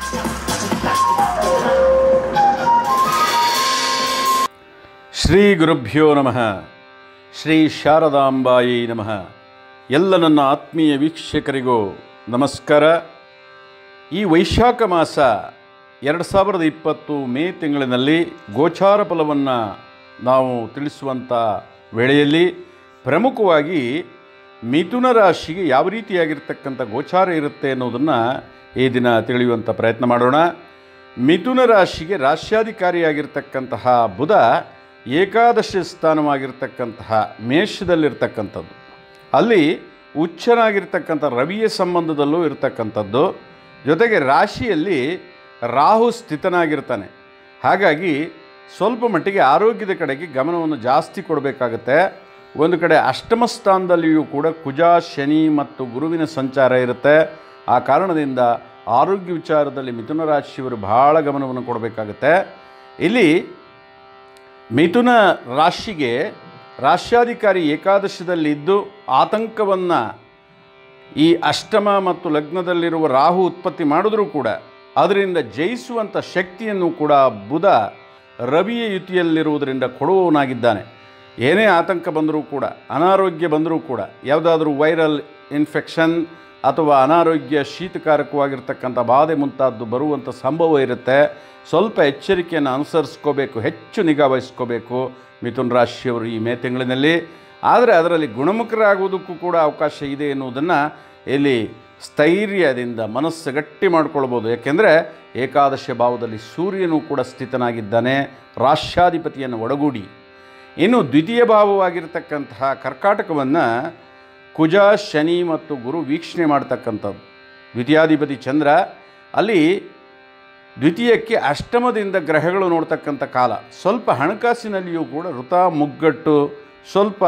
ಶ್ರೀ ಗುರುಭ್ಯೋ ನಮಃ ಶ್ರೀ ಶಾರದಾಂಬಾಯಿ ನಮಃ ಎಲ್ಲ ನನ್ನ ಆತ್ಮೀಯ ವೀಕ್ಷಕರಿಗೂ ನಮಸ್ಕಾರ ಈ ವೈಶಾಖ ಮಾಸ ಎರಡು ಸಾವಿರದ ಇಪ್ಪತ್ತು ಮೇ ತಿಂಗಳಿನಲ್ಲಿ ಗೋಚಾರ ಫಲವನ್ನು ನಾವು ತಿಳಿಸುವಂಥ ವೇಳೆಯಲ್ಲಿ ಪ್ರಮುಖವಾಗಿ ಮಿಥುನ ರಾಶಿಗೆ ಯಾವ ರೀತಿಯಾಗಿರ್ತಕ್ಕಂಥ ಗೋಚಾರ ಇರುತ್ತೆ ಅನ್ನೋದನ್ನು ಈ ದಿನ ತಿಳಿಯುವಂಥ ಪ್ರಯತ್ನ ಮಾಡೋಣ ಮಿಥುನ ರಾಶಿಗೆ ರಾಶ್ಯಾಧಿಕಾರಿಯಾಗಿರ್ತಕ್ಕಂತಹ ಬುಧ ಏಕಾದಶಿ ಸ್ಥಾನವಾಗಿರ್ತಕ್ಕಂತಹ ಮೇಷದಲ್ಲಿರ್ತಕ್ಕಂಥದ್ದು ಅಲ್ಲಿ ಉಚ್ಚನಾಗಿರ್ತಕ್ಕಂಥ ರವಿಯ ಸಂಬಂಧದಲ್ಲೂ ಇರತಕ್ಕಂಥದ್ದು ಜೊತೆಗೆ ರಾಶಿಯಲ್ಲಿ ರಾಹು ಸ್ಥಿತನಾಗಿರ್ತಾನೆ ಹಾಗಾಗಿ ಸ್ವಲ್ಪ ಮಟ್ಟಿಗೆ ಆರೋಗ್ಯದ ಕಡೆಗೆ ಗಮನವನ್ನು ಜಾಸ್ತಿ ಕೊಡಬೇಕಾಗತ್ತೆ ಒಂದು ಕಡೆ ಅಷ್ಟಮ ಸ್ಥಾನದಲ್ಲಿಯೂ ಕೂಡ ಕುಜ ಶನಿ ಮತ್ತು ಗುರುವಿನ ಸಂಚಾರ ಇರುತ್ತೆ ಆ ಕಾರಣದಿಂದ ಆರೋಗ್ಯ ವಿಚಾರದಲ್ಲಿ ಮಿಥುನ ರಾಶಿಯವರು ಬಹಳ ಗಮನವನ್ನು ಕೊಡಬೇಕಾಗತ್ತೆ ಇಲ್ಲಿ ಮಿಥುನ ರಾಶಿಗೆ ರಾಶ್ಯಾಧಿಕಾರಿ ಏಕಾದಶದಲ್ಲಿದ್ದು ಆತಂಕವನ್ನು ಈ ಅಷ್ಟಮ ಮತ್ತು ಲಗ್ನದಲ್ಲಿರುವ ರಾಹು ಉತ್ಪತ್ತಿ ಮಾಡಿದ್ರೂ ಕೂಡ ಅದರಿಂದ ಜಯಿಸುವಂಥ ಶಕ್ತಿಯನ್ನು ಕೂಡ ಬುಧ ರವಿಯ ಯುತಿಯಲ್ಲಿರುವುದರಿಂದ ಕೊಡುವವನಾಗಿದ್ದಾನೆ ಏನೇ ಆತಂಕ ಬಂದರೂ ಕೂಡ ಅನಾರೋಗ್ಯ ಬಂದರೂ ಕೂಡ ಯಾವುದಾದ್ರೂ ವೈರಲ್ ಇನ್ಫೆಕ್ಷನ್ ಅಥವಾ ಅನಾರೋಗ್ಯ ಶೀತಕಾರಕವಾಗಿರ್ತಕ್ಕಂಥ ಬಾಧೆ ಮುಂತಾದ್ದು ಬರುವಂಥ ಸಂಭವ ಇರುತ್ತೆ ಸ್ವಲ್ಪ ಎಚ್ಚರಿಕೆಯನ್ನು ಅನುಸರಿಸ್ಕೋಬೇಕು ಹೆಚ್ಚು ನಿಗಾ ವಹಿಸ್ಕೋಬೇಕು ಮಿಥುನ್ ರಾಶಿಯವರು ಈ ಮೇ ತಿಂಗಳಿನಲ್ಲಿ ಆದರೆ ಅದರಲ್ಲಿ ಗುಣಮುಖರಾಗುವುದಕ್ಕೂ ಕೂಡ ಅವಕಾಶ ಇದೆ ಎನ್ನುವುದನ್ನು ಇಲ್ಲಿ ಸ್ಥೈರ್ಯದಿಂದ ಮನಸ್ಸು ಗಟ್ಟಿ ಮಾಡ್ಕೊಳ್ಬೋದು ಯಾಕೆಂದರೆ ಏಕಾದಶ ಭಾವದಲ್ಲಿ ಸೂರ್ಯನೂ ಕೂಡ ಸ್ಥಿತನಾಗಿದ್ದಾನೆ ರಾಷ್ಟ್ರಾಧಿಪತಿಯನ್ನು ಒಡಗೂಡಿ ಇನ್ನು ದ್ವಿತೀಯ ಭಾವವಾಗಿರ್ತಕ್ಕಂತಹ ಕರ್ಕಾಟಕವನ್ನು ಕುಜ ಶನಿ ಮತ್ತು ಗುರು ವೀಕ್ಷಣೆ ಮಾಡ್ತಕ್ಕಂಥದ್ದು ದ್ವಿತೀಯಾಧಿಪತಿ ಚಂದ್ರ ಅಲ್ಲಿ ದ್ವಿತೀಯಕ್ಕೆ ಅಷ್ಟಮದಿಂದ ಗ್ರಹಗಳು ನೋಡ್ತಕ್ಕಂಥ ಕಾಲ ಸ್ವಲ್ಪ ಹಣಕಾಸಿನಲ್ಲಿಯೂ ಕೂಡ ವೃತ ಮುಗ್ಗಟ್ಟು ಸ್ವಲ್ಪ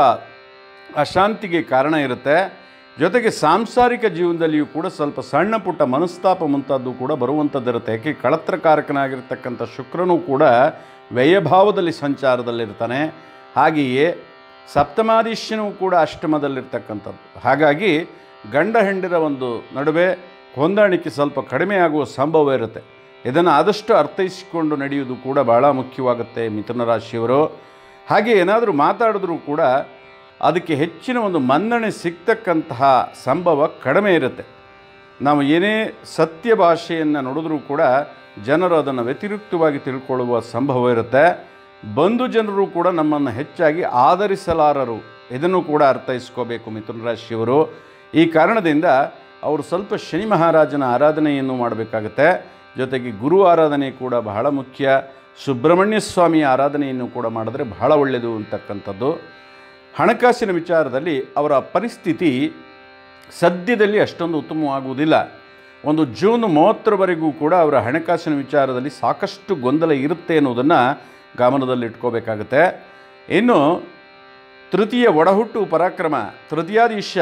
ಅಶಾಂತಿಗೆ ಕಾರಣ ಇರುತ್ತೆ ಜೊತೆಗೆ ಸಾಂಸಾರಿಕ ಜೀವನದಲ್ಲಿಯೂ ಕೂಡ ಸ್ವಲ್ಪ ಸಣ್ಣ ಪುಟ್ಟ ಮನಸ್ತಾಪ ಮುಂತಾದ್ದು ಕೂಡ ಬರುವಂಥದ್ದಿರುತ್ತೆ ಯಾಕೆ ಕಳತ್ರಕಾರಕನಾಗಿರ್ತಕ್ಕಂಥ ಶುಕ್ರನೂ ಕೂಡ ವ್ಯಯಭಾವದಲ್ಲಿ ಸಂಚಾರದಲ್ಲಿರ್ತಾನೆ ಹಾಗೆಯೇ ಸಪ್ತಮಾದಿಶ್ಯನೂ ಕೂಡ ಅಷ್ಟಮದಲ್ಲಿರ್ತಕ್ಕಂಥದ್ದು ಹಾಗಾಗಿ ಗಂಡ ಹೆಂಡಿರ ಒಂದು ನಡುವೆ ಹೊಂದಾಣಿಕೆ ಸ್ವಲ್ಪ ಕಡಿಮೆ ಆಗುವ ಸಂಭವ ಇರುತ್ತೆ ಇದನ್ನು ಆದಷ್ಟು ಅರ್ಥೈಸಿಕೊಂಡು ನಡೆಯುವುದು ಕೂಡ ಭಾಳ ಮುಖ್ಯವಾಗುತ್ತೆ ಮಿಥುನ ರಾಶಿಯವರು ಹಾಗೆ ಏನಾದರೂ ಮಾತಾಡಿದ್ರೂ ಕೂಡ ಅದಕ್ಕೆ ಹೆಚ್ಚಿನ ಒಂದು ಮನ್ನಣೆ ಸಿಗ್ತಕ್ಕಂತಹ ಸಂಭವ ಕಡಿಮೆ ಇರುತ್ತೆ ನಾವು ಏನೇ ಸತ್ಯ ಭಾಷೆಯನ್ನು ನೋಡಿದ್ರೂ ಕೂಡ ಜನರು ಅದನ್ನು ವ್ಯತಿರಿಕ್ತವಾಗಿ ತಿಳ್ಕೊಳ್ಳುವ ಸಂಭವ ಇರುತ್ತೆ ಬಂಧು ಜನರು ಕೂಡ ನಮ್ಮನ್ನು ಹೆಚ್ಚಾಗಿ ಆಧರಿಸಲಾರರು ಇದನ್ನು ಕೂಡ ಅರ್ಥೈಸ್ಕೋಬೇಕು ಮಿಥುನ ರಾಶಿಯವರು ಈ ಕಾರಣದಿಂದ ಅವರು ಸ್ವಲ್ಪ ಶನಿ ಮಹಾರಾಜನ ಆರಾಧನೆಯನ್ನು ಮಾಡಬೇಕಾಗತ್ತೆ ಜೊತೆಗೆ ಗುರು ಆರಾಧನೆ ಕೂಡ ಬಹಳ ಮುಖ್ಯ ಸುಬ್ರಹ್ಮಣ್ಯ ಸ್ವಾಮಿಯ ಆರಾಧನೆಯನ್ನು ಕೂಡ ಮಾಡಿದ್ರೆ ಬಹಳ ಒಳ್ಳೆಯದು ಅಂತಕ್ಕಂಥದ್ದು ಹಣಕಾಸಿನ ವಿಚಾರದಲ್ಲಿ ಅವರ ಪರಿಸ್ಥಿತಿ ಸದ್ಯದಲ್ಲಿ ಅಷ್ಟೊಂದು ಉತ್ತಮವಾಗುವುದಿಲ್ಲ ಒಂದು ಜೂನ್ ಮೂವತ್ತರವರೆಗೂ ಕೂಡ ಅವರ ಹಣಕಾಸಿನ ವಿಚಾರದಲ್ಲಿ ಸಾಕಷ್ಟು ಗೊಂದಲ ಇರುತ್ತೆ ಅನ್ನೋದನ್ನು ಗಮನದಲ್ಲಿಟ್ಕೋಬೇಕಾಗುತ್ತೆ ಇನ್ನು ತೃತೀಯ ಒಡಹುಟ್ಟು ಪರಾಕ್ರಮ ತೃತೀಯಾಧೀಶ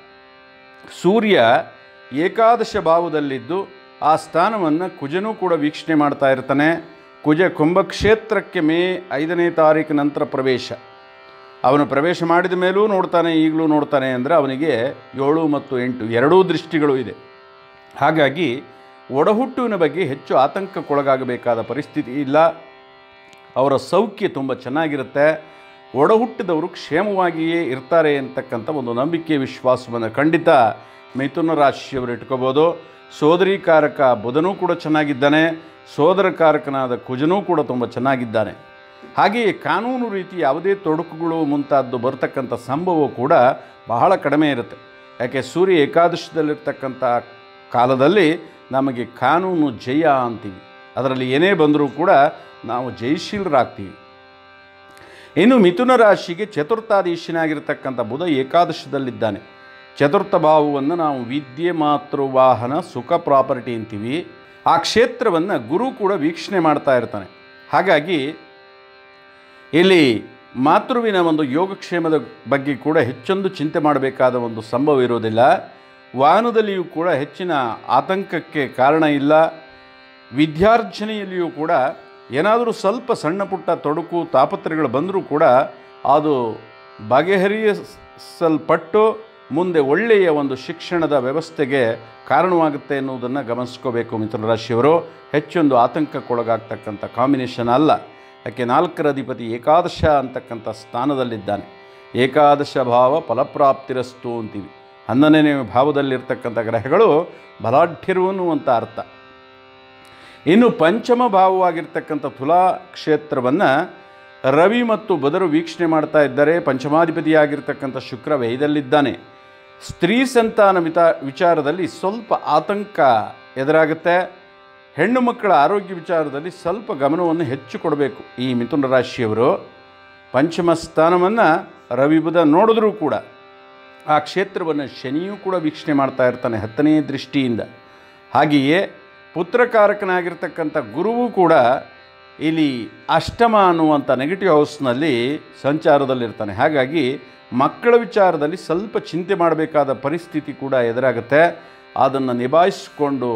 ಸೂರ್ಯ ಏಕಾದಶ ಭಾವದಲ್ಲಿದ್ದು ಆ ಸ್ಥಾನವನ್ನು ಕುಜನೂ ಕೂಡ ವೀಕ್ಷಣೆ ಮಾಡ್ತಾ ಇರ್ತಾನೆ ಕುಜ ಕುಂಭಕ್ಷೇತ್ರಕ್ಕೆ ಮೇ ಐದನೇ ತಾರೀಕು ನಂತರ ಪ್ರವೇಶ ಅವನು ಪ್ರವೇಶ ಮಾಡಿದ ಮೇಲೂ ನೋಡ್ತಾನೆ ಈಗಲೂ ನೋಡ್ತಾನೆ ಅಂದರೆ ಅವನಿಗೆ ಏಳು ಮತ್ತು ಎಂಟು ಎರಡೂ ದೃಷ್ಟಿಗಳು ಇದೆ ಹಾಗಾಗಿ ಒಡಹುಟ್ಟುವಿನ ಬಗ್ಗೆ ಹೆಚ್ಚು ಆತಂಕಕ್ಕೊಳಗಾಗಬೇಕಾದ ಪರಿಸ್ಥಿತಿ ಇಲ್ಲ ಅವರ ಸೌಖ್ಯ ತುಂಬ ಚೆನ್ನಾಗಿರುತ್ತೆ ಒಡಹುಟ್ಟಿದವರು ಕ್ಷೇಮವಾಗಿಯೇ ಇರ್ತಾರೆ ಅಂತಕ್ಕಂಥ ಒಂದು ನಂಬಿಕೆ ವಿಶ್ವಾಸವನ್ನು ಖಂಡಿತ ಮಿಥುನ ರಾಶಿಯವರು ಇಟ್ಕೋಬೋದು ಸೋದರಿಕಾರಕ ಬುಧನೂ ಕೂಡ ಚೆನ್ನಾಗಿದ್ದಾನೆ ಸೋದರಕಾರಕನಾದ ಕುಜನೂ ಕೂಡ ತುಂಬ ಚೆನ್ನಾಗಿದ್ದಾನೆ ಹಾಗೆಯೇ ಕಾನೂನು ರೀತಿ ಯಾವುದೇ ತೊಡಕುಗಳು ಮುಂತಾದ್ದು ಬರ್ತಕ್ಕಂಥ ಸಂಭವ ಕೂಡ ಬಹಳ ಕಡಿಮೆ ಇರುತ್ತೆ ಯಾಕೆ ಸೂರ್ಯ ಏಕಾದಶದಲ್ಲಿರ್ತಕ್ಕಂಥ ಕಾಲದಲ್ಲಿ ನಮಗೆ ಕಾನೂನು ಜಯ ಅಂತೀವಿ ಅದರಲ್ಲಿ ಏನೇ ಬಂದರೂ ಕೂಡ ನಾವು ಜಯಶೀಲರಾಗ್ತೀವಿ ಇನ್ನು ಮಿಥುನ ರಾಶಿಗೆ ಚತುರ್ಥಾಧೀಶನಾಗಿರ್ತಕ್ಕಂಥ ಬುಧ ಏಕಾದಶದಲ್ಲಿದ್ದಾನೆ ಚತುರ್ಥ ಭಾವವನ್ನು ನಾವು ವಿದ್ಯೆ ಮಾತೃವಾಹನ ಸುಖ ಪ್ರಾಪರ್ಟಿ ಅಂತೀವಿ ಆ ಕ್ಷೇತ್ರವನ್ನು ಗುರು ಕೂಡ ವೀಕ್ಷಣೆ ಮಾಡ್ತಾ ಇರ್ತಾನೆ ಹಾಗಾಗಿ ಇಲ್ಲಿ ಮಾತೃವಿನ ಒಂದು ಯೋಗಕ್ಷೇಮದ ಬಗ್ಗೆ ಕೂಡ ಹೆಚ್ಚೊಂದು ಚಿಂತೆ ಮಾಡಬೇಕಾದ ಒಂದು ಸಂಭವ ಇರೋದಿಲ್ಲ ವಾಹನದಲ್ಲಿಯೂ ಕೂಡ ಹೆಚ್ಚಿನ ಆತಂಕಕ್ಕೆ ಕಾರಣ ಇಲ್ಲ ವಿದ್ಯಾರ್ಜನೆಯಲ್ಲಿಯೂ ಕೂಡ ಏನಾದರೂ ಸ್ವಲ್ಪ ಸಣ್ಣ ಪುಟ್ಟ ತೊಡಕು ತಾಪತ್ರಗಳು ಬಂದರೂ ಕೂಡ ಅದು ಬಗೆಹರಿಸಲ್ಪಟ್ಟು ಮುಂದೆ ಒಳ್ಳೆಯ ಒಂದು ಶಿಕ್ಷಣದ ವ್ಯವಸ್ಥೆಗೆ ಕಾರಣವಾಗುತ್ತೆ ಎನ್ನುವುದನ್ನು ಗಮನಿಸ್ಕೋಬೇಕು ಮಿಥುನ ರಾಶಿಯವರು ಹೆಚ್ಚೊಂದು ಆತಂಕಕ್ಕೊಳಗಾಗ್ತಕ್ಕಂಥ ಕಾಂಬಿನೇಷನ್ ಅಲ್ಲ ಯಾಕೆ ನಾಲ್ಕರ ಅಧಿಪತಿ ಏಕಾದಶ ಅಂತಕ್ಕಂಥ ಸ್ಥಾನದಲ್ಲಿದ್ದಾನೆ ಏಕಾದಶ ಭಾವ ಫಲಪ್ರಾಪ್ತಿರಸ್ತು ಅಂತೀವಿ ಹನ್ನೊಂದನೇ ಭಾವದಲ್ಲಿರ್ತಕ್ಕಂಥ ಗ್ರಹಗಳು ಬಲಾಢ್ಯರು ಅಂತ ಅರ್ಥ ಇನ್ನು ಪಂಚಮ ಭಾವವಾಗಿರ್ತಕ್ಕಂಥ ತುಲಾ ಕ್ಷೇತ್ರವನ್ನು ರವಿ ಮತ್ತು ಬದರು ವೀಕ್ಷಣೆ ಮಾಡ್ತಾ ಇದ್ದಾರೆ ಪಂಚಮಾಧಿಪತಿಯಾಗಿರ್ತಕ್ಕಂಥ ಶುಕ್ರ ವ್ಯಯದಲ್ಲಿದ್ದಾನೆ ಸ್ತ್ರೀ ಸಂತಾನ ವಿತ ವಿಚಾರದಲ್ಲಿ ಸ್ವಲ್ಪ ಆತಂಕ ಎದುರಾಗುತ್ತೆ ಹೆಣ್ಣು ಮಕ್ಕಳ ಆರೋಗ್ಯ ವಿಚಾರದಲ್ಲಿ ಸ್ವಲ್ಪ ಗಮನವನ್ನು ಹೆಚ್ಚು ಕೊಡಬೇಕು ಈ ಮಿಥುನ ರಾಶಿಯವರು ಪಂಚಮ ಸ್ಥಾನವನ್ನು ರವಿ ಬುಧ ನೋಡಿದ್ರೂ ಕೂಡ ಆ ಕ್ಷೇತ್ರವನ್ನು ಶನಿಯೂ ಕೂಡ ವೀಕ್ಷಣೆ ಮಾಡ್ತಾ ಇರ್ತಾನೆ ಹತ್ತನೇ ದೃಷ್ಟಿಯಿಂದ ಹಾಗೆಯೇ ಪುತ್ರಕಾರಕನಾಗಿರ್ತಕ್ಕಂಥ ಗುರುವು ಕೂಡ ಇಲ್ಲಿ ಅಷ್ಟಮ ಅನ್ನುವಂಥ ನೆಗೆಟಿವ್ ಹೌಸ್ನಲ್ಲಿ ಸಂಚಾರದಲ್ಲಿರ್ತಾನೆ ಹಾಗಾಗಿ ಮಕ್ಕಳ ವಿಚಾರದಲ್ಲಿ ಸ್ವಲ್ಪ ಚಿಂತೆ ಮಾಡಬೇಕಾದ ಪರಿಸ್ಥಿತಿ ಕೂಡ ಎದುರಾಗುತ್ತೆ ಅದನ್ನು ನಿಭಾಯಿಸಿಕೊಂಡು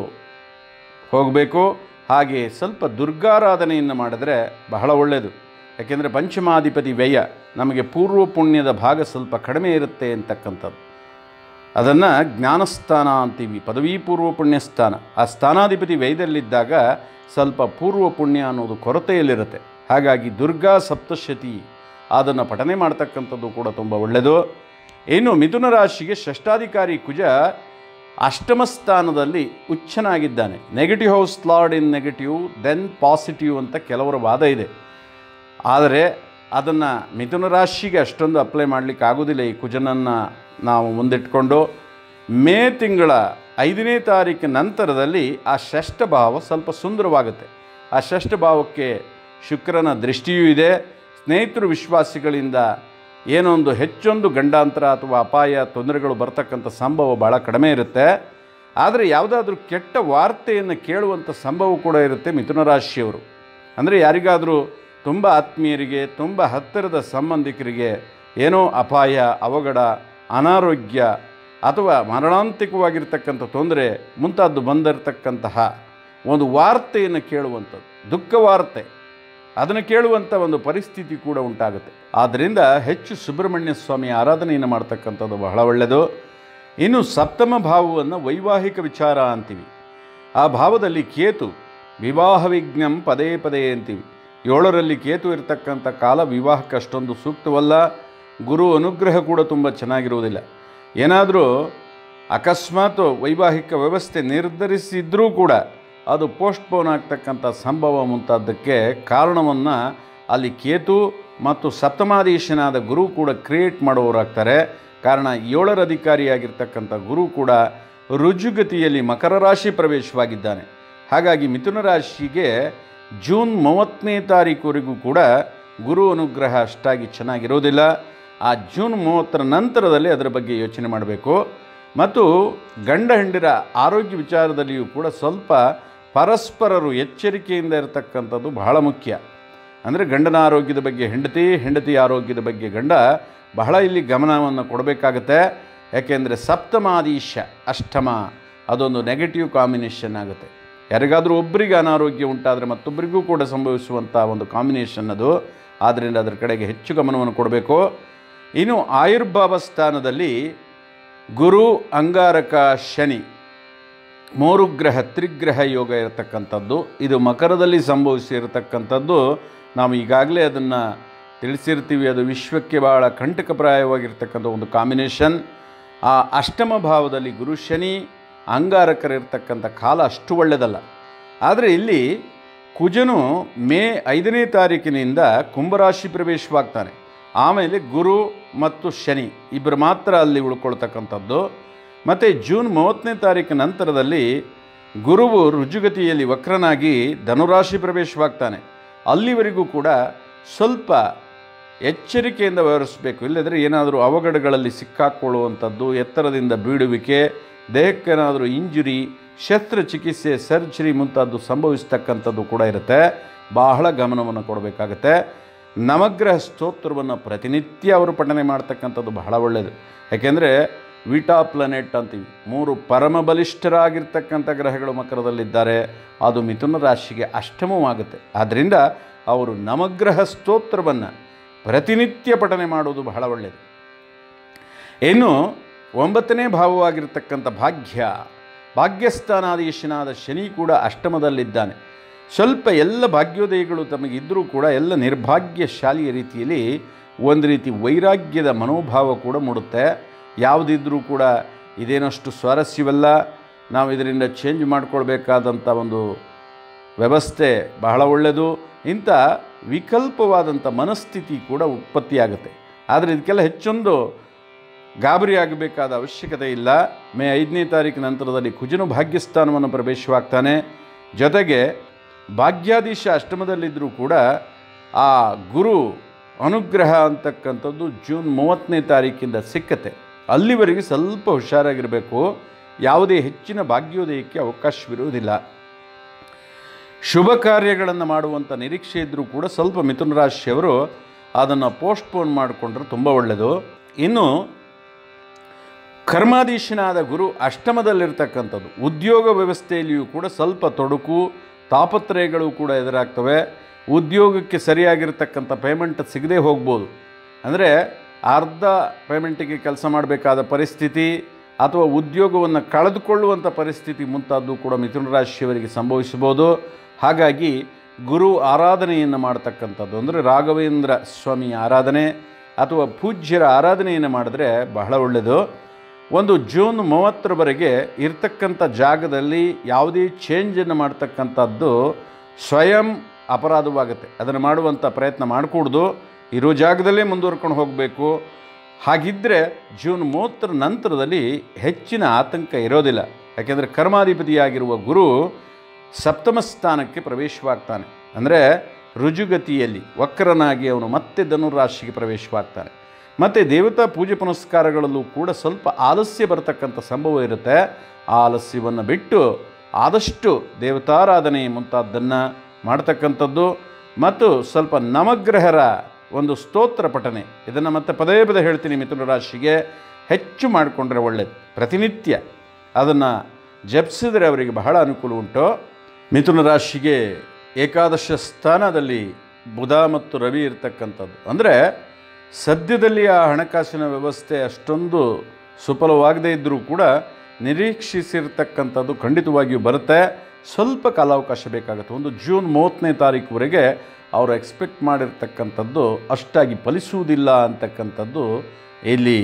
ಹೋಗಬೇಕು ಹಾಗೆ ಸ್ವಲ್ಪ ದುರ್ಗಾರಾಧನೆಯನ್ನು ಮಾಡಿದ್ರೆ ಬಹಳ ಒಳ್ಳೆಯದು ಯಾಕೆಂದರೆ ಪಂಚಮಾಧಿಪತಿ ವ್ಯಯ ನಮಗೆ ಪೂರ್ವ ಪುಣ್ಯದ ಭಾಗ ಸ್ವಲ್ಪ ಕಡಿಮೆ ಇರುತ್ತೆ ಅಂತಕ್ಕಂಥದ್ದು ಅದನ್ನು ಜ್ಞಾನಸ್ಥಾನ ಅಂತೀವಿ ಪದವಿ ಪೂರ್ವ ಪುಣ್ಯ ಸ್ಥಾನ ಆ ಸ್ಥಾನಾಧಿಪತಿ ವ್ಯಯದಲ್ಲಿದ್ದಾಗ ಸ್ವಲ್ಪ ಪೂರ್ವ ಪುಣ್ಯ ಅನ್ನೋದು ಕೊರತೆಯಲ್ಲಿರುತ್ತೆ ಹಾಗಾಗಿ ದುರ್ಗಾ ಸಪ್ತಶತಿ ಅದನ್ನು ಪಠನೆ ಮಾಡ್ತಕ್ಕಂಥದ್ದು ಕೂಡ ತುಂಬ ಒಳ್ಳೆಯದು ಇನ್ನು ಮಿಥುನ ರಾಶಿಗೆ ಷಷ್ಟಾಧಿಕಾರಿ ಕುಜ ಅಷ್ಟಮ ಸ್ಥಾನದಲ್ಲಿ ಉಚ್ಚನಾಗಿದ್ದಾನೆ negative house lord in negative then positive ಅಂತ ಕೆಲವರ ವಾದ ಇದೆ ಆದರೆ ಅದನ್ನು ಮಿಥುನ ರಾಶಿಗೆ ಅಷ್ಟೊಂದು ಅಪ್ಲೈ ಮಾಡಲಿಕ್ಕೆ ಆಗೋದಿಲ್ಲ ಈ ಕುಜನನ್ನು ನಾವು ಮುಂದಿಟ್ಕೊಂಡು ಮೇ ತಿಂಗಳ ಐದನೇ ತಾರೀಕು ನಂತರದಲ್ಲಿ ಆ ಷಷ್ಠ ಭಾವ ಸ್ವಲ್ಪ ಸುಂದರವಾಗುತ್ತೆ ಆ ಷಷ್ಠ ಭಾವಕ್ಕೆ ಶುಕ್ರನ ದೃಷ್ಟಿಯೂ ಇದೆ ಸ್ನೇಹಿತರು ವಿಶ್ವಾಸಿಗಳಿಂದ ಏನೊಂದು ಹೆಚ್ಚೊಂದು ಗಂಡಾಂತರ ಅಥವಾ ಅಪಾಯ ತೊಂದರೆಗಳು ಬರ್ತಕ್ಕಂಥ ಸಂಭವ ಭಾಳ ಕಡಿಮೆ ಇರುತ್ತೆ ಆದರೆ ಯಾವುದಾದ್ರೂ ಕೆಟ್ಟ ವಾರ್ತೆಯನ್ನು ಕೇಳುವಂಥ ಸಂಭವ ಕೂಡ ಇರುತ್ತೆ ಮಿಥುನ ರಾಶಿಯವರು ಅಂದರೆ ಯಾರಿಗಾದರೂ ತುಂಬ ಆತ್ಮೀಯರಿಗೆ ತುಂಬ ಹತ್ತಿರದ ಸಂಬಂಧಿಕರಿಗೆ ಏನೋ ಅಪಾಯ ಅವಘಡ ಅನಾರೋಗ್ಯ ಅಥವಾ ಮರಣಾಂತಿಕವಾಗಿರ್ತಕ್ಕಂಥ ತೊಂದರೆ ಮುಂತಾದ್ದು ಬಂದಿರತಕ್ಕಂತಹ ಒಂದು ವಾರ್ತೆಯನ್ನು ಕೇಳುವಂಥದ್ದು ದುಃಖ ವಾರ್ತೆ ಅದನ್ನು ಕೇಳುವಂಥ ಒಂದು ಪರಿಸ್ಥಿತಿ ಕೂಡ ಉಂಟಾಗುತ್ತೆ ಆದ್ದರಿಂದ ಹೆಚ್ಚು ಸುಬ್ರಹ್ಮಣ್ಯ ಸ್ವಾಮಿ ಆರಾಧನೆಯನ್ನು ಮಾಡ್ತಕ್ಕಂಥದ್ದು ಬಹಳ ಒಳ್ಳೆಯದು ಇನ್ನು ಸಪ್ತಮ ಭಾವವನ್ನು ವೈವಾಹಿಕ ವಿಚಾರ ಅಂತೀವಿ ಆ ಭಾವದಲ್ಲಿ ಕೇತು ವಿವಾಹ ವಿಜ್ಞಂ ಪದೇ ಪದೇ ಅಂತೀವಿ ಏಳರಲ್ಲಿ ಕೇತು ಇರತಕ್ಕಂಥ ಕಾಲ ವಿವಾಹಕ್ಕೆ ಅಷ್ಟೊಂದು ಸೂಕ್ತವಲ್ಲ ಗುರು ಅನುಗ್ರಹ ಕೂಡ ತುಂಬ ಚೆನ್ನಾಗಿರುವುದಿಲ್ಲ ಏನಾದರೂ ಅಕಸ್ಮಾತ್ ವೈವಾಹಿಕ ವ್ಯವಸ್ಥೆ ನಿರ್ಧರಿಸಿದ್ರೂ ಕೂಡ ಅದು ಪೋಸ್ಟ್ಪೋನ್ ಆಗ್ತಕ್ಕಂಥ ಸಂಭವ ಮುಂತಾದ್ದಕ್ಕೆ ಕಾರಣವನ್ನು ಅಲ್ಲಿ ಕೇತು ಮತ್ತು ಸಪ್ತಮಾಧೀಶನಾದ ಗುರು ಕೂಡ ಕ್ರಿಯೇಟ್ ಮಾಡುವವರಾಗ್ತಾರೆ ಕಾರಣ ಏಳರ ಅಧಿಕಾರಿಯಾಗಿರ್ತಕ್ಕಂಥ ಗುರು ಕೂಡ ರುಜುಗತಿಯಲ್ಲಿ ಮಕರ ರಾಶಿ ಪ್ರವೇಶವಾಗಿದ್ದಾನೆ ಹಾಗಾಗಿ ಮಿಥುನ ರಾಶಿಗೆ ಜೂನ್ ಮೂವತ್ತನೇ ತಾರೀಕುವರೆಗೂ ಕೂಡ ಗುರು ಅನುಗ್ರಹ ಅಷ್ಟಾಗಿ ಚೆನ್ನಾಗಿರೋದಿಲ್ಲ ಆ ಜೂನ್ ಮೂವತ್ತರ ನಂತರದಲ್ಲಿ ಅದರ ಬಗ್ಗೆ ಯೋಚನೆ ಮಾಡಬೇಕು ಮತ್ತು ಗಂಡ ಹೆಂಡಿರ ಆರೋಗ್ಯ ವಿಚಾರದಲ್ಲಿಯೂ ಕೂಡ ಸ್ವಲ್ಪ ಪರಸ್ಪರರು ಎಚ್ಚರಿಕೆಯಿಂದ ಇರತಕ್ಕಂಥದ್ದು ಬಹಳ ಮುಖ್ಯ ಅಂದರೆ ಗಂಡನ ಆರೋಗ್ಯದ ಬಗ್ಗೆ ಹೆಂಡತಿ ಹೆಂಡತಿ ಆರೋಗ್ಯದ ಬಗ್ಗೆ ಗಂಡ ಬಹಳ ಇಲ್ಲಿ ಗಮನವನ್ನು ಕೊಡಬೇಕಾಗತ್ತೆ ಯಾಕೆಂದರೆ ಸಪ್ತಮಾದೀಶ ಅಷ್ಟಮ ಅದೊಂದು ನೆಗೆಟಿವ್ ಕಾಂಬಿನೇಷನ್ ಆಗುತ್ತೆ ಯಾರಿಗಾದರೂ ಒಬ್ಬರಿಗೆ ಅನಾರೋಗ್ಯ ಉಂಟಾದರೆ ಮತ್ತೊಬ್ಬರಿಗೂ ಕೂಡ ಸಂಭವಿಸುವಂಥ ಒಂದು ಕಾಂಬಿನೇಷನ್ ಅದು ಆದ್ದರಿಂದ ಅದರ ಕಡೆಗೆ ಹೆಚ್ಚು ಗಮನವನ್ನು ಕೊಡಬೇಕು ಇನ್ನು ಆಯುರ್ಭಾವ ಸ್ಥಾನದಲ್ಲಿ ಗುರು ಅಂಗಾರಕ ಶನಿ ಮೂರು ಗ್ರಹ ತ್ರಿಗ್ರಹ ಯೋಗ ಇರತಕ್ಕಂಥದ್ದು ಇದು ಮಕರದಲ್ಲಿ ಸಂಭವಿಸಿರತಕ್ಕಂಥದ್ದು ನಾವು ಈಗಾಗಲೇ ಅದನ್ನು ತಿಳಿಸಿರ್ತೀವಿ ಅದು ವಿಶ್ವಕ್ಕೆ ಭಾಳ ಕಂಟಕಪ್ರಾಯವಾಗಿರ್ತಕ್ಕಂಥ ಒಂದು ಕಾಂಬಿನೇಷನ್ ಆ ಅಷ್ಟಮ ಭಾವದಲ್ಲಿ ಗುರು ಶನಿ ಅಂಗಾರಕರಿರ್ತಕ್ಕಂಥ ಕಾಲ ಅಷ್ಟು ಒಳ್ಳೆಯದಲ್ಲ ಆದರೆ ಇಲ್ಲಿ ಕುಜನು ಮೇ ಐದನೇ ತಾರೀಕಿನಿಂದ ಕುಂಭರಾಶಿ ಪ್ರವೇಶವಾಗ್ತಾನೆ ಆಮೇಲೆ ಗುರು ಮತ್ತು ಶನಿ ಇಬ್ಬರು ಮಾತ್ರ ಅಲ್ಲಿ ಉಳ್ಕೊಳ್ತಕ್ಕಂಥದ್ದು ಮತ್ತು ಜೂನ್ ಮೂವತ್ತನೇ ತಾರೀಕು ನಂತರದಲ್ಲಿ ಗುರುವು ರುಜುಗತಿಯಲ್ಲಿ ವಕ್ರನಾಗಿ ಧನುರಾಶಿ ಪ್ರವೇಶವಾಗ್ತಾನೆ ಅಲ್ಲಿವರೆಗೂ ಕೂಡ ಸ್ವಲ್ಪ ಎಚ್ಚರಿಕೆಯಿಂದ ವ್ಯವಹರಿಸಬೇಕು ಇಲ್ಲದ್ರೆ ಏನಾದರೂ ಅವಘಡಗಳಲ್ಲಿ ಸಿಕ್ಕಾಕ್ಕೊಳ್ಳುವಂಥದ್ದು ಎತ್ತರದಿಂದ ಬೀಳುವಿಕೆ ದೇಹಕ್ಕೇನಾದರೂ ಇಂಜುರಿ ಶಸ್ತ್ರಚಿಕಿತ್ಸೆ ಸರ್ಜರಿ ಮುಂತಾದ್ದು ಸಂಭವಿಸ್ತಕ್ಕಂಥದ್ದು ಕೂಡ ಇರುತ್ತೆ ಬಹಳ ಗಮನವನ್ನು ಕೊಡಬೇಕಾಗತ್ತೆ ನವಗ್ರಹ ಸ್ತೋತ್ರವನ್ನು ಪ್ರತಿನಿತ್ಯ ಅವರು ಪಠನೆ ಮಾಡ್ತಕ್ಕಂಥದ್ದು ಬಹಳ ಒಳ್ಳೆಯದು ಯಾಕೆಂದರೆ ವಿಟಾ ಪ್ಲಾನೆಟ್ ಅಂತೀವಿ ಮೂರು ಪರಮ ಬಲಿಷ್ಠರಾಗಿರ್ತಕ್ಕಂಥ ಗ್ರಹಗಳು ಮಕರದಲ್ಲಿದ್ದಾರೆ ಅದು ಮಿಥುನ ರಾಶಿಗೆ ಅಷ್ಟಮವಾಗುತ್ತೆ ಆದ್ದರಿಂದ ಅವರು ನವಗ್ರಹ ಸ್ತೋತ್ರವನ್ನು ಪ್ರತಿನಿತ್ಯ ಪಠನೆ ಮಾಡುವುದು ಬಹಳ ಒಳ್ಳೆಯದು ಇನ್ನು ಒಂಬತ್ತನೇ ಭಾವವಾಗಿರ್ತಕ್ಕಂಥ ಭಾಗ್ಯ ಭಾಗ್ಯಸ್ಥಾನಾಧೀಶನಾದ ಶನಿ ಕೂಡ ಅಷ್ಟಮದಲ್ಲಿದ್ದಾನೆ ಸ್ವಲ್ಪ ಎಲ್ಲ ಭಾಗ್ಯೋದಯಗಳು ತಮಗಿದ್ದರೂ ಕೂಡ ಎಲ್ಲ ನಿರ್ಭಾಗ್ಯಶಾಲಿಯ ರೀತಿಯಲ್ಲಿ ಒಂದು ರೀತಿ ವೈರಾಗ್ಯದ ಮನೋಭಾವ ಕೂಡ ಮೂಡುತ್ತೆ ಯಾವುದಿದ್ರೂ ಕೂಡ ಇದೇನಷ್ಟು ಸ್ವಾರಸ್ಯವಲ್ಲ ನಾವು ಇದರಿಂದ ಚೇಂಜ್ ಮಾಡ್ಕೊಳ್ಬೇಕಾದಂಥ ಒಂದು ವ್ಯವಸ್ಥೆ ಬಹಳ ಒಳ್ಳೆಯದು ಇಂಥ ವಿಕಲ್ಪವಾದಂಥ ಮನಸ್ಥಿತಿ ಕೂಡ ಉತ್ಪತ್ತಿಯಾಗುತ್ತೆ ಆದರೆ ಇದಕ್ಕೆಲ್ಲ ಹೆಚ್ಚೊಂದು ಗಾಬರಿ ಆಗಬೇಕಾದ ಅವಶ್ಯಕತೆ ಇಲ್ಲ ಮೇ ಐದನೇ ತಾರೀಕು ನಂತರದಲ್ಲಿ ಕುಜನು ಭಾಗ್ಯಸ್ಥಾನವನ್ನು ಪ್ರವೇಶವಾಗ್ತಾನೆ ಜೊತೆಗೆ ಭಾಗ್ಯಾಧೀಶ ಅಷ್ಟಮದಲ್ಲಿದ್ದರೂ ಕೂಡ ಆ ಗುರು ಅನುಗ್ರಹ ಅಂತಕ್ಕಂಥದ್ದು ಜೂನ್ ಮೂವತ್ತನೇ ತಾರೀಕಿಂದ ಸಿಕ್ಕತ್ತೆ ಅಲ್ಲಿವರೆಗೆ ಸ್ವಲ್ಪ ಹುಷಾರಾಗಿರಬೇಕು ಯಾವುದೇ ಹೆಚ್ಚಿನ ಭಾಗ್ಯೋದಯಕ್ಕೆ ಅವಕಾಶವಿರುವುದಿಲ್ಲ ಶುಭ ಕಾರ್ಯಗಳನ್ನು ಮಾಡುವಂಥ ನಿರೀಕ್ಷೆ ಇದ್ದರೂ ಕೂಡ ಸ್ವಲ್ಪ ಮಿಥುನ ರಾಶಿಯವರು ಅದನ್ನು ಪೋಸ್ಟ್ಪೋನ್ ಮಾಡಿಕೊಂಡ್ರೆ ತುಂಬ ಒಳ್ಳೆಯದು ಇನ್ನು ಕರ್ಮಾಧೀಶನಾದ ಗುರು ಅಷ್ಟಮದಲ್ಲಿರ್ತಕ್ಕಂಥದ್ದು ಉದ್ಯೋಗ ವ್ಯವಸ್ಥೆಯಲ್ಲಿಯೂ ಕೂಡ ಸ್ವಲ್ಪ ತೊಡಕು ತಾಪತ್ರಯಗಳು ಕೂಡ ಎದುರಾಗ್ತವೆ ಉದ್ಯೋಗಕ್ಕೆ ಸರಿಯಾಗಿರ್ತಕ್ಕಂಥ ಪೇಮೆಂಟ್ ಸಿಗದೆ ಹೋಗ್ಬೋದು ಅಂದರೆ ಅರ್ಧ ಪೇಮೆಂಟಿಗೆ ಕೆಲಸ ಮಾಡಬೇಕಾದ ಪರಿಸ್ಥಿತಿ ಅಥವಾ ಉದ್ಯೋಗವನ್ನು ಕಳೆದುಕೊಳ್ಳುವಂಥ ಪರಿಸ್ಥಿತಿ ಮುಂತಾದ್ದು ಕೂಡ ಮಿಥುನ ರಾಶಿಯವರಿಗೆ ಸಂಭವಿಸಬಹುದು ಹಾಗಾಗಿ ಗುರು ಆರಾಧನೆಯನ್ನು ಮಾಡ್ತಕ್ಕಂಥದ್ದು ಅಂದರೆ ರಾಘವೇಂದ್ರ ಸ್ವಾಮಿಯ ಆರಾಧನೆ ಅಥವಾ ಪೂಜ್ಯರ ಆರಾಧನೆಯನ್ನು ಮಾಡಿದ್ರೆ ಬಹಳ ಒಳ್ಳೆಯದು ಒಂದು ಜೂನ್ ಮೂವತ್ತರವರೆಗೆ ಇರ್ತಕ್ಕಂಥ ಜಾಗದಲ್ಲಿ ಯಾವುದೇ ಚೇಂಜನ್ನು ಮಾಡ್ತಕ್ಕಂಥದ್ದು ಸ್ವಯಂ ಅಪರಾಧವಾಗುತ್ತೆ ಅದನ್ನು ಮಾಡುವಂಥ ಪ್ರಯತ್ನ ಮಾಡಿಕೊಡ್ದು ಇರೋ ಜಾಗದಲ್ಲೇ ಮುಂದುವರ್ಕೊಂಡು ಹೋಗಬೇಕು ಹಾಗಿದ್ದರೆ ಜೂನ್ ಮೂವತ್ತರ ನಂತರದಲ್ಲಿ ಹೆಚ್ಚಿನ ಆತಂಕ ಇರೋದಿಲ್ಲ ಯಾಕೆಂದರೆ ಕರ್ಮಾಧಿಪತಿಯಾಗಿರುವ ಗುರು ಸಪ್ತಮ ಸ್ಥಾನಕ್ಕೆ ಪ್ರವೇಶವಾಗ್ತಾನೆ ಅಂದರೆ ರುಜುಗತಿಯಲ್ಲಿ ವಕ್ರನಾಗಿ ಅವನು ಮತ್ತೆ ಧನುರಾಶಿಗೆ ಪ್ರವೇಶವಾಗ್ತಾನೆ ಮತ್ತು ದೇವತಾ ಪೂಜೆ ಪುನಸ್ಕಾರಗಳಲ್ಲೂ ಕೂಡ ಸ್ವಲ್ಪ ಆಲಸ್ಯ ಬರತಕ್ಕಂಥ ಸಂಭವ ಇರುತ್ತೆ ಆ ಆಲಸ್ಯವನ್ನು ಬಿಟ್ಟು ಆದಷ್ಟು ದೇವತಾರಾಧನೆ ಮುಂತಾದ್ದನ್ನು ಮಾಡ್ತಕ್ಕಂಥದ್ದು ಮತ್ತು ಸ್ವಲ್ಪ ನವಗ್ರಹರ ಒಂದು ಸ್ತೋತ್ರ ಪಠನೆ ಇದನ್ನು ಮತ್ತೆ ಪದೇ ಪದೇ ಹೇಳ್ತೀನಿ ಮಿಥುನ ರಾಶಿಗೆ ಹೆಚ್ಚು ಮಾಡಿಕೊಂಡ್ರೆ ಒಳ್ಳೆಯದು ಪ್ರತಿನಿತ್ಯ ಅದನ್ನು ಜಪಿಸಿದರೆ ಅವರಿಗೆ ಬಹಳ ಅನುಕೂಲ ಉಂಟು ಮಿಥುನ ರಾಶಿಗೆ ಏಕಾದಶ ಸ್ಥಾನದಲ್ಲಿ ಬುಧ ಮತ್ತು ರವಿ ಇರ್ತಕ್ಕಂಥದ್ದು ಅಂದರೆ ಸದ್ಯದಲ್ಲಿ ಆ ಹಣಕಾಸಿನ ವ್ಯವಸ್ಥೆ ಅಷ್ಟೊಂದು ಸುಫಲವಾಗದೇ ಇದ್ದರೂ ಕೂಡ ನಿರೀಕ್ಷಿಸಿರ್ತಕ್ಕಂಥದ್ದು ಖಂಡಿತವಾಗಿಯೂ ಬರುತ್ತೆ ಸ್ವಲ್ಪ ಕಾಲಾವಕಾಶ ಬೇಕಾಗುತ್ತೆ ಒಂದು ಜೂನ್ ಮೂವತ್ತನೇ ತಾರೀಕುವರೆಗೆ ಅವರು ಎಕ್ಸ್ಪೆಕ್ಟ್ ಮಾಡಿರ್ತಕ್ಕಂಥದ್ದು ಅಷ್ಟಾಗಿ ಫಲಿಸುವುದಿಲ್ಲ ಅಂತಕ್ಕಂಥದ್ದು ಇಲ್ಲಿ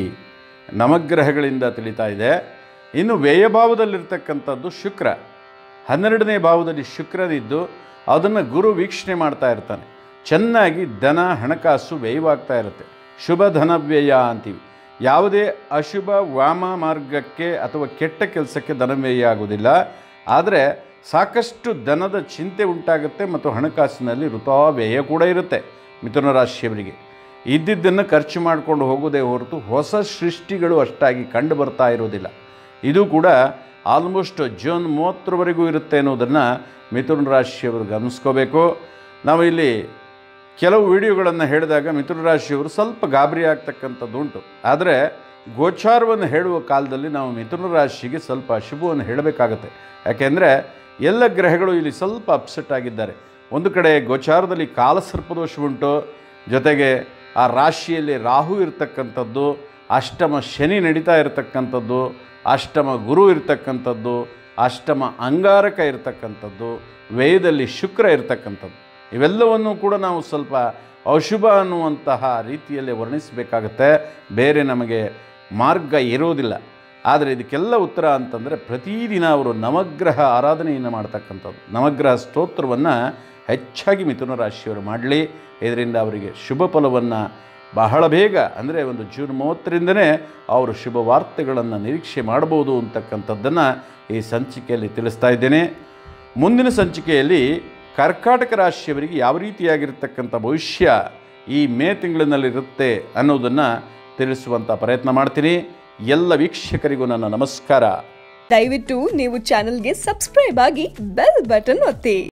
ನವಗ್ರಹಗಳಿಂದ ತಿಳಿತಾ ಇದೆ ಇನ್ನು ವ್ಯಯಭಾವದಲ್ಲಿರ್ತಕ್ಕಂಥದ್ದು ಶುಕ್ರ ಹನ್ನೆರಡನೇ ಭಾವದಲ್ಲಿ ಶುಕ್ರನಿದ್ದು ಅದನ್ನು ಗುರು ವೀಕ್ಷಣೆ ಮಾಡ್ತಾ ಇರ್ತಾನೆ ಚೆನ್ನಾಗಿ ಧನ ಹಣಕಾಸು ವ್ಯಯವಾಗ್ತಾ ಇರುತ್ತೆ ಶುಭ ಧನ ವ್ಯಯ ಅಂತೀವಿ ಯಾವುದೇ ಅಶುಭ ವಾಮ ಮಾರ್ಗಕ್ಕೆ ಅಥವಾ ಕೆಟ್ಟ ಕೆಲಸಕ್ಕೆ ಧನ ವ್ಯಯ ಆಗೋದಿಲ್ಲ ಆದರೆ ಸಾಕಷ್ಟು ಧನದ ಚಿಂತೆ ಉಂಟಾಗುತ್ತೆ ಮತ್ತು ಹಣಕಾಸಿನಲ್ಲಿ ವೃಥಾ ವ್ಯಯ ಕೂಡ ಇರುತ್ತೆ ಮಿಥುನ ರಾಶಿಯವರಿಗೆ ಇದ್ದಿದ್ದನ್ನು ಖರ್ಚು ಮಾಡಿಕೊಂಡು ಹೋಗೋದೇ ಹೊರತು ಹೊಸ ಸೃಷ್ಟಿಗಳು ಅಷ್ಟಾಗಿ ಕಂಡು ಬರ್ತಾ ಇರೋದಿಲ್ಲ ಇದು ಕೂಡ ಆಲ್ಮೋಸ್ಟ್ ಜೂನ್ ಮೂವತ್ತರವರೆಗೂ ಇರುತ್ತೆ ಅನ್ನೋದನ್ನು ಮಿಥುನ ರಾಶಿಯವರು ಗಮನಿಸ್ಕೋಬೇಕು ನಾವು ಇಲ್ಲಿ ಕೆಲವು ವಿಡಿಯೋಗಳನ್ನು ಹೇಳಿದಾಗ ಮಿಥುನ ರಾಶಿಯವರು ಸ್ವಲ್ಪ ಗಾಬರಿ ಆಗ್ತಕ್ಕಂಥದ್ದು ಉಂಟು ಆದರೆ ಗೋಚಾರವನ್ನು ಹೇಳುವ ಕಾಲದಲ್ಲಿ ನಾವು ಮಿಥುನ ರಾಶಿಗೆ ಸ್ವಲ್ಪ ಅಶುಭವನ್ನು ಹೇಳಬೇಕಾಗತ್ತೆ ಯಾಕೆಂದರೆ ಎಲ್ಲ ಗ್ರಹಗಳು ಇಲ್ಲಿ ಸ್ವಲ್ಪ ಅಪ್ಸೆಟ್ ಆಗಿದ್ದಾರೆ ಒಂದು ಕಡೆ ಗೋಚಾರದಲ್ಲಿ ಕಾಲಸರ್ಪದೋಷ ಉಂಟು ಜೊತೆಗೆ ಆ ರಾಶಿಯಲ್ಲಿ ರಾಹು ಇರ್ತಕ್ಕಂಥದ್ದು ಅಷ್ಟಮ ಶನಿ ನಡೀತಾ ಇರತಕ್ಕಂಥದ್ದು ಅಷ್ಟಮ ಗುರು ಇರ್ತಕ್ಕಂಥದ್ದು ಅಷ್ಟಮ ಅಂಗಾರಕ ಇರ್ತಕ್ಕಂಥದ್ದು ವೇದದಲ್ಲಿ ಶುಕ್ರ ಇರ್ತಕ್ಕಂಥದ್ದು ಇವೆಲ್ಲವನ್ನು ಕೂಡ ನಾವು ಸ್ವಲ್ಪ ಅಶುಭ ಅನ್ನುವಂತಹ ರೀತಿಯಲ್ಲಿ ವರ್ಣಿಸಬೇಕಾಗತ್ತೆ ಬೇರೆ ನಮಗೆ ಮಾರ್ಗ ಇರೋದಿಲ್ಲ ಆದರೆ ಇದಕ್ಕೆಲ್ಲ ಉತ್ತರ ಅಂತಂದರೆ ಪ್ರತಿದಿನ ಅವರು ನವಗ್ರಹ ಆರಾಧನೆಯನ್ನು ಮಾಡ್ತಕ್ಕಂಥದ್ದು ನವಗ್ರಹ ಸ್ತೋತ್ರವನ್ನು ಹೆಚ್ಚಾಗಿ ಮಿಥುನ ರಾಶಿಯವರು ಮಾಡಲಿ ಇದರಿಂದ ಅವರಿಗೆ ಶುಭ ಫಲವನ್ನು ಬಹಳ ಬೇಗ ಅಂದರೆ ಒಂದು ಜೂನ್ ಮೂವತ್ತರಿಂದನೇ ಅವರು ಶುಭ ವಾರ್ತೆಗಳನ್ನು ನಿರೀಕ್ಷೆ ಮಾಡ್ಬೋದು ಅಂತಕ್ಕಂಥದ್ದನ್ನು ಈ ಸಂಚಿಕೆಯಲ್ಲಿ ತಿಳಿಸ್ತಾ ಇದ್ದೇನೆ ಮುಂದಿನ ಸಂಚಿಕೆಯಲ್ಲಿ ಕರ್ಕಾಟಕ ರಾಶಿಯವರಿಗೆ ಯಾವ ರೀತಿಯಾಗಿರ್ತಕ್ಕಂಥ ಭವಿಷ್ಯ ಈ ಮೇ ತಿಂಗಳಿನಲ್ಲಿರುತ್ತೆ ಅನ್ನೋದನ್ನು ತಿಳಿಸುವಂಥ ಪ್ರಯತ್ನ ಮಾಡ್ತೀನಿ ಎಲ್ಲ ವೀಕ್ಷಕರಿಗೂ ನನ್ನ ನಮಸ್ಕಾರ ದಯವಿಟ್ಟು ನೀವು ಚಾನೆಲ್ಗೆ ಸಬ್ಸ್ಕ್ರೈಬ್ ಆಗಿ ಬೆಲ್ ಬಟನ್ ಒತ್ತಿ